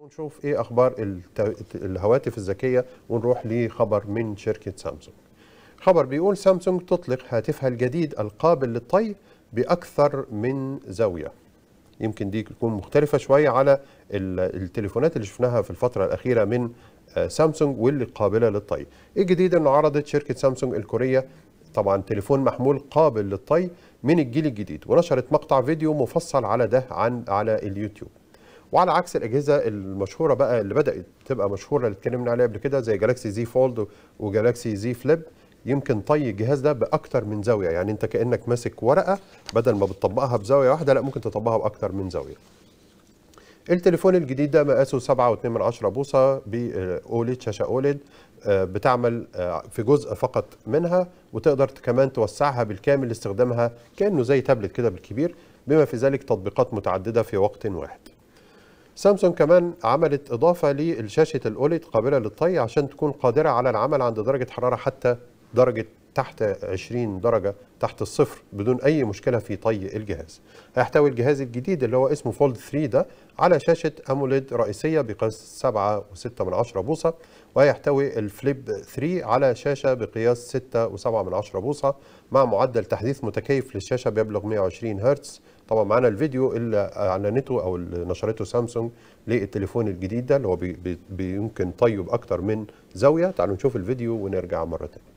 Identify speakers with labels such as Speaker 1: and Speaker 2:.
Speaker 1: ونشوف ايه اخبار الت- الهواتف الذكيه ونروح لخبر من شركه سامسونج. خبر بيقول سامسونج تطلق هاتفها الجديد القابل للطي باكثر من زاويه. يمكن دي تكون مختلفه شويه على ال- التليفونات اللي شفناها في الفتره الاخيره من آه، سامسونج واللي قابله للطي. ايه الجديد انه عرضت شركه سامسونج الكوريه طبعا تليفون محمول قابل للطي من الجيل الجديد ونشرت مقطع فيديو مفصل على ده عن على اليوتيوب. وعلى عكس الاجهزه المشهوره بقى اللي بدات تبقى مشهوره اللي اتكلمنا عليها قبل كده زي جالاكسي زي فولد وجالاكسي زي فليب يمكن طي الجهاز ده باكتر من زاويه يعني انت كانك ماسك ورقه بدل ما بتطبقها بزاويه واحده لا ممكن تطبقها باكتر من زاويه التليفون الجديد ده مقاسه 7.2 بوصه باوليد شاشه اوليد بتعمل آه، في جزء فقط منها وتقدر كمان توسعها بالكامل لاستخدامها كانه زي تابلت كده بالكبير بما في ذلك تطبيقات متعدده في وقت واحد سامسونج كمان عملت اضافه لشاشه الاوليد قابله للطي عشان تكون قادره على العمل عند درجه حراره حتى درجه تحت 20 درجه تحت الصفر بدون اي مشكله في طي الجهاز. هيحتوي الجهاز الجديد اللي هو اسمه فولد 3 ده على شاشه اموليد رئيسيه بقياس 7.6 بوصه وهيحتوي الفليب 3 على شاشه بقياس 6.7 بوصه مع معدل تحديث متكيف للشاشه بيبلغ 120 هرتز طبعا معانا الفيديو اللي اعلنته او اللي نشرته سامسونج للتليفون الجديد ده اللي هو بي بي بيمكن طيه باكتر من زاويه تعالوا نشوف الفيديو ونرجع مره ثانيه